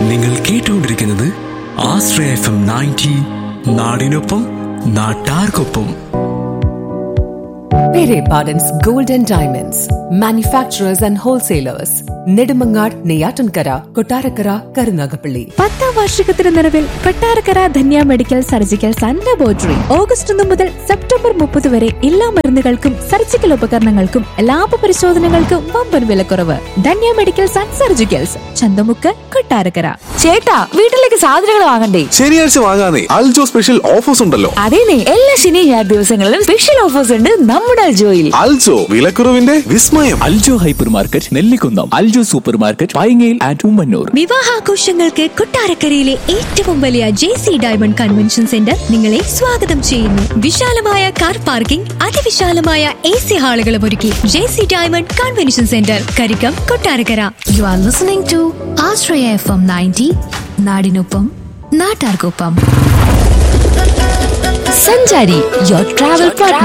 നിങ്ങൾ കേട്ടുകൊണ്ടിരിക്കുന്നത് ആശ്രയ F M ninety നാടിനൊപ്പം നാട്ടാർക്കൊപ്പം Pere Pardon's Gold and Diamonds, manufacturers and wholesalers, Nedumangad, Neyatankara, Kotarakara, Karunagapalli. പത്താം വാർഷികത്തിന് നിലവിൽ Kottarakkara Dhanya medical surgicals and laboratory August ഒന്ന് മുതൽ സെപ്റ്റംബർ മുപ്പത് വരെ എല്ലാ മരുന്നുകൾക്കും സർജിക്കൽ ഉപകരണങ്ങൾക്കും ലാഭ പരിശോധനകൾക്കും വമ്പൻ വിലക്കുറവ് Dhanya medicals and surgicals Chanthamukku Kottarakkara ചേട്ടാ വീട്ടിലേക്ക് സാധനങ്ങൾ വാങ്ങണ്ടേ ശനിയാഴ്ച വാങ്ങാനേ അൽജോ സ്പെഷ്യൽ ഓഫേഴ്സ് ഉണ്ടല്ലോ അതേനെ എല്ലാ ശനി ഞായർ ദിവസങ്ങളിലും സ്പെഷ്യൽ ഓഫേഴ്സ് ഉണ്ട് നമ്മുടെ അൽജോയിൽ അൽജോ വിലക്കുറവിന്റെ വിസ്മയം Aljo hyper market Nellikunnam Aljo super market പൈങ്ങയിൽ ആൻഡ് ഉമ്മന്നൂർ വിവാഹാഘോഷങ്ങൾക്ക് കൊട്ടാരക്കരയിലെ ഏറ്റവും വലിയ J C diamond convention centre നിങ്ങളെ സ്വാഗതം ചെയ്യുന്നു വിശാലമായ കാർ പാർക്കിംഗ് അതിവിശാലമായ എ സി ഹാളുകളും ഒരുക്കി J C diamond convention centre Karikkam Kottarakkara you are listening to Ashraya F M ninety നാടിനൊപ്പം നാട്ടാർക്കൊപ്പം സഞ്ചാരി യുവർ ട്രാവൽ പാർട്ട്ണർ